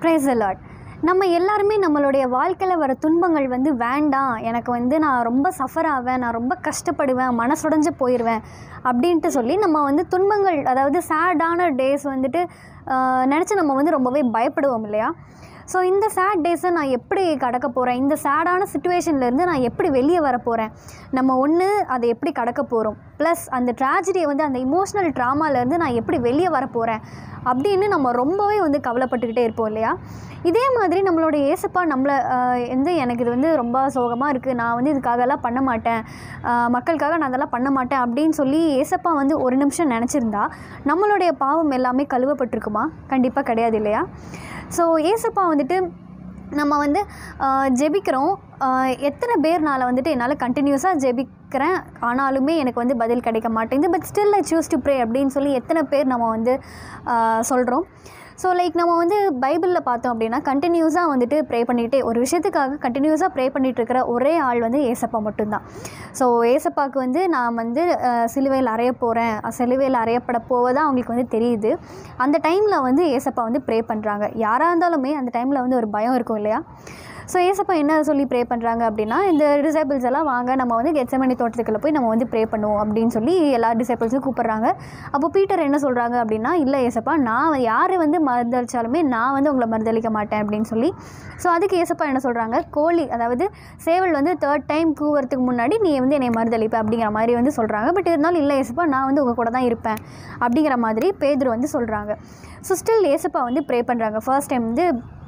price allot நம்ம எல்லாருமே நம்மளுடைய வாழ்க்கையில் வர துன்பங்கள் வந்து வேண்டாம் எனக்கு வந்து நான் ரொம்ப சஃபர் ஆவேன் நான் ரொம்ப கஷ்டப்படுவேன் மனசுடைஞ்சு போயிடுவேன் அப்படின்ட்டு சொல்லி நம்ம வந்து துன்பங்கள் அதாவது சேடான டேஸ் வந்துட்டு நினச்சி நம்ம வந்து ரொம்பவே பயப்படுவோம் இல்லையா ஸோ இந்த சேட் டேஸை நான் எப்படி கடக்க போகிறேன் இந்த சேடான சுச்சுவேஷன்லேருந்து நான் எப்படி வெளியே வர போகிறேன் நம்ம ஒன்று அதை எப்படி கடக்க போகிறோம் ப்ளஸ் அந்த ட்ராஜடியை வந்து அந்த இமோஷ்னல் ட்ராமாலேருந்து நான் எப்படி வெளியே வர போகிறேன் அப்படின்னு நம்ம ரொம்பவே வந்து கவலைப்பட்டுக்கிட்டே இருப்போம் இல்லையா இதே மாதிரி நம்மளோட ஏசப்பா நம்மளை ஆஹ், வந்து எனக்கு இது வந்து ரொம்ப சோகமாக இருக்குது நான் வந்து இதுக்காகலாம் பண்ண மாட்டேன் ஆஹ், மக்களுக்காக நான் அதெல்லாம் பண்ண மாட்டேன் அப்படின்னு சொல்லி ஏசப்பா வந்து ஒரு நிமிஷம் நினச்சிருந்தா நம்மளுடைய பாவம் எல்லாமே கழுவப்பட்டிருக்குமா கண்டிப்பாக கிடையாது இல்லையா ஸோ ஏசப்பா வந்துட்டு நம்ம வந்து ஆஹ், ஜெபிக்கிறோம் ஆஹ், எத்தனை பேர்னால வந்துட்டு என்னால் கண்டினியூஸாக ஜெபிக்கிறேன் ஆனாலுமே எனக்கு வந்து பதில் கிடைக்க மாட்டேங்குது but still I choose to pray அப்படின்னு சொல்லி எத்தனை பேர் நம்ம வந்து சொல்கிறோம் ஸோ லைக் நம்ம வந்து பைபிளில் பார்த்தோம் அப்படின்னா கண்டினியூஸாக வந்துட்டு ப்ரே பண்ணிகிட்டே ஒரு விஷயத்துக்காக கண்டினியூஸாக ப்ரே பண்ணிட்டு இருக்கிற ஒரே ஆள் வந்து ஏசப்பா மட்டும்தான் ஸோ ஏசப்பாவுக்கு வந்து நான் வந்து அஹ், சிலுவையில் அறைய போகிறேன் சிலுவையில் அறையப்பட போவதாக அவங்களுக்கு வந்து தெரியுது அந்த டைமில் வந்து ஏசப்பா வந்து ப்ரே பண்ணுறாங்க யாராக இருந்தாலுமே அந்த டைமில் வந்து ஒரு பயம் இருக்கும் இல்லையா ஸோ ஏசப்பா என்ன சொல்லி ப்ரே பண்ணுறாங்க அப்படின்னா இந்த டிசைபிள்ஸ் எல்லாம் வாங்க நம்ம வந்து கெச்சமணி தோட்டத்துக்குள்ள போய் நம்ம வந்து ப்ரே பண்ணுவோம் அப்படின்னு சொல்லி எல்லா டிசைபிள்ஸும் கூப்பிட்றாங்க அப்போ பீட்டர் என்ன சொல்கிறாங்க அப்படின்னா இல்லை ஏசப்பா நான் யார் வந்து மறுதளிச்சாலுமே நான் வந்து உங்களை மறுதளிக்க மாட்டேன் அப்படின்னு சொல்லி ஸோ அதுக்கு ஏசப்பா என்ன சொல்கிறாங்க கோழி அதாவது சேவல் வந்து தேர்ட் டைம் கூவுறதுக்கு முன்னாடி நீ வந்து என்னை மறுதளிப்ப அப்படிங்கிற மாதிரி வந்து சொல்கிறாங்க பட் இருந்தாலும் இல்லை ஏசப்பா நான் வந்து உங்கள் கூட தான் இருப்பேன் அப்படிங்கிற மாதிரி பேதுரு வந்து சொல்கிறாங்க ஸோ ஸ்டில் ஏசப்பா வந்து ப்ரே பண்ணுறாங்க ஃபர்ஸ்ட் டைம் வந்து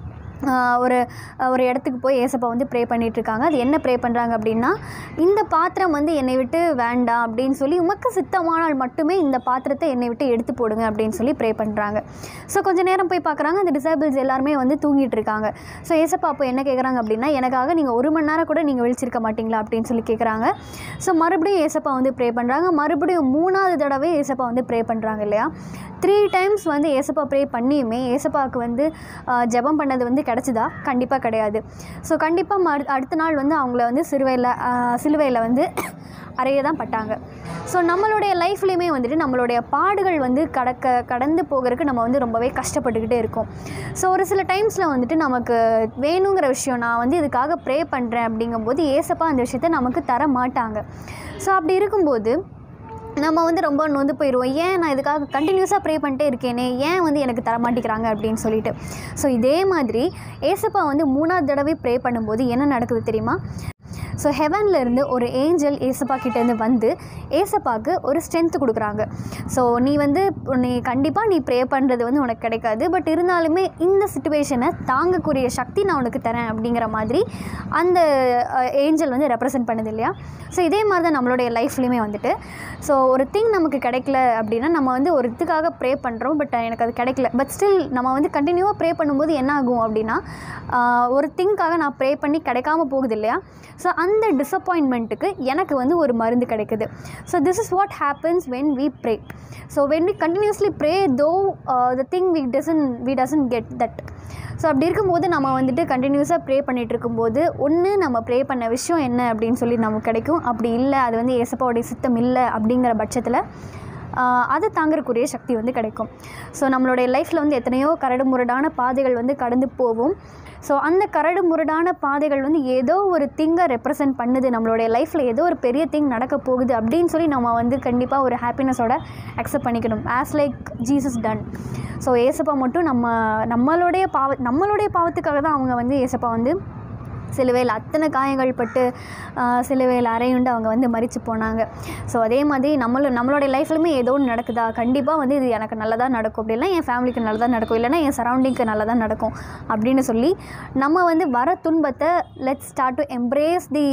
ஆஹ் ஒரு ஒரு இடத்துக்கு போய் ஏசப்பா வந்து ப்ரே இருக்காங்க அது என்ன ப்ரே பண்ணுறாங்க அப்படின்னா இந்த பாத்திரம் வந்து என்னை விட்டு வேண்டாம் அப்படின்னு சொல்லி உமக்கு சித்தமானால் மட்டுமே இந்த பாத்திரத்தை என்னை விட்டு எடுத்து போடுங்க அப்படின்னு சொல்லி ப்ரே பண்ணுறாங்க ஸோ கொஞ்ச நேரம் போய் பார்க்குறாங்க அந்த டிசேபிள்ஸ் எல்லாருமே வந்து தூங்கிட்டு இருக்காங்க ஸோ ஏசப்பா அப்போ என்ன கேட்குறாங்க அப்படின்னா எனக்காக நீங்கள் ஒரு மணி நேரம் கூட நீங்கள் விழிச்சிருக்க மாட்டீங்களா அப்படின்னு சொல்லி கேட்குறாங்க ஸோ மறுபடியும் ஏசப்பா வந்து ப்ரே பண்ணுறாங்க மறுபடியும் மூணாவது தடவை ஏசப்பா வந்து ப்ரே பண்ணுறாங்க இல்லையா த்ரீ டைம்ஸ் வந்து ஏசப்பா ப்ரே பண்ணியுமே ஏசப்பாவுக்கு வந்து ஆஹ், ஜெபம் பண்ணது வந்து கிடச்சிதா கண்டிப்பாக கிடையாது ஸோ கண்டிப்பாக மறு அடுத்த நாள் வந்து அவங்கள வந்து சிறுவையில் சிலுவையில் வந்து அறைய தான் பட்டாங்க ஸோ நம்மளுடைய லைஃப்லேயுமே வந்துட்டு நம்மளுடைய பாடுகள் வந்து கடக்க கடந்து போகிறதுக்கு நம்ம வந்து ரொம்பவே கஷ்டப்பட்டுக்கிட்டே இருக்கோம் ஸோ ஒரு சில டைம்ஸில் வந்துட்டு நமக்கு வேணுங்கிற விஷயம் நான் வந்து இதுக்காக ப்ரே பண்ணுறேன் அப்படிங்கும்போது ஏசப்பா அந்த விஷயத்தை நமக்கு தர மாட்டாங்க ஸோ அப்படி இருக்கும்போது நம்ம வந்து ரொம்ப நொந்து போயிடுவோம் ஏன் நான் இதுக்காக கண்டினியூஸாக ப்ரே பண்ணிட்டே இருக்கேனே ஏன் வந்து எனக்கு தர மாட்டேங்கிறாங்க அப்படின்னு சொல்லிட்டு ஸோ இதே மாதிரி ஏசப்பா வந்து மூணாவது தடவை ப்ரே பண்ணும்போது என்ன நடக்குது தெரியுமா ஸோ இருந்து ஒரு ஏஞ்சல் ஏசப்பா கிட்டேருந்து வந்து ஏசப்பாவுக்கு ஒரு ஸ்ட்ரென்த் கொடுக்குறாங்க ஸோ நீ வந்து நீ கண்டிப்பாக நீ ப்ரே பண்ணுறது வந்து உனக்கு கிடைக்காது பட் இருந்தாலுமே இந்த சுச்சுவேஷனை தாங்கக்கூடிய சக்தி நான் உனக்கு தரேன் அப்படிங்கிற மாதிரி அந்த ஏஞ்சல் வந்து ரெப்ரசன்ட் பண்ணுது இல்லையா ஸோ இதே மாதிரி தான் நம்மளுடைய லைஃப்லேயுமே வந்துட்டு ஸோ ஒரு திங் நமக்கு கிடைக்கல அப்படின்னா நம்ம வந்து ஒரு இதுக்காக ப்ரே பண்ணுறோம் பட் எனக்கு அது கிடைக்கல பட் ஸ்டில் நம்ம வந்து கண்டினியூவாக ப்ரே பண்ணும்போது என்ன ஆகும் அப்படின்னா ஆஹ், ஒரு திங்காக நான் ப்ரே பண்ணி கிடைக்காம போகுது இல்லையா ஸோ அந்த டிசப்பாயின்மெண்ட்டுக்கு எனக்கு வந்து ஒரு மருந்து கிடைக்குது so this is what happens when we pray so when we continuously pray though the thing we doesn't we doesn't get that so அப்படி இருக்கும்போது நம்ம வந்துட்டு கண்டினியூஸாக ப்ரே பண்ணிகிட்டு இருக்கும்போது ஒன்று நம்ம ப்ரே பண்ண விஷயம் என்ன அப்படின்னு சொல்லி நமக்கு கிடைக்கும் அப்படி இல்லை அது வந்து ஏசப்பாவுடைய சித்தம் இல்லை அப்படிங்கிற பட்சத்தில் ஆஹ், அது தாங்கறக்குரிய சக்தி வந்து கிடைக்கும் ஸோ நம்மளுடைய லைஃப்பில் வந்து எத்தனையோ கரடு முரடான பாதைகள் வந்து கடந்து போகும் ஸோ அந்த கரடு முரடான பாதைகள் வந்து ஏதோ ஒரு திங்கை ரெப்ரசன்ட் பண்ணுது நம்மளுடைய லைஃப்பில் ஏதோ ஒரு பெரிய திங் நடக்க போகுது அப்படின்னு சொல்லி நம்ம வந்து கண்டிப்பாக ஒரு ஹாப்பினஸோட அக்செப்ட் பண்ணிக்கணும் as like Jesus done so ஏசப்பா மட்டும் நம்ம நம்மளுடைய பாவ நம்மளுடைய பாவத்துக்காக தான் அவங்க வந்து ஏசப்பா வந்து சிலுவையில் அத்தனை காயங்கள் பட்டு ஆஹ், சிலுவையில் அறையுண்டு அவங்க வந்து மறித்து போனாங்க ஸோ அதே மாதிரி நம்மளும் நம்மளுடைய லைஃப்லையுமே ஏதோ ஒன்று நடக்குதா கண்டிப்பாக வந்து இது எனக்கு நல்லதாக நடக்கும் அப்படின்னா என் ஃபேமிலிக்கு நல்லதாக நடக்கும் இல்லைன்னா என் சரௌண்டிங்க்கு நல்லதாக நடக்கும் அப்படின்னு சொல்லி நம்ம வந்து வர துன்பத்தை let start to embrace the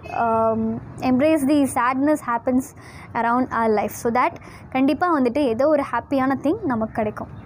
embrace the sadness happens around our life so that கண்டிப்பாக வந்துட்டு ஏதோ ஒரு ஹாப்பியான திங் நமக்கு கிடைக்கும்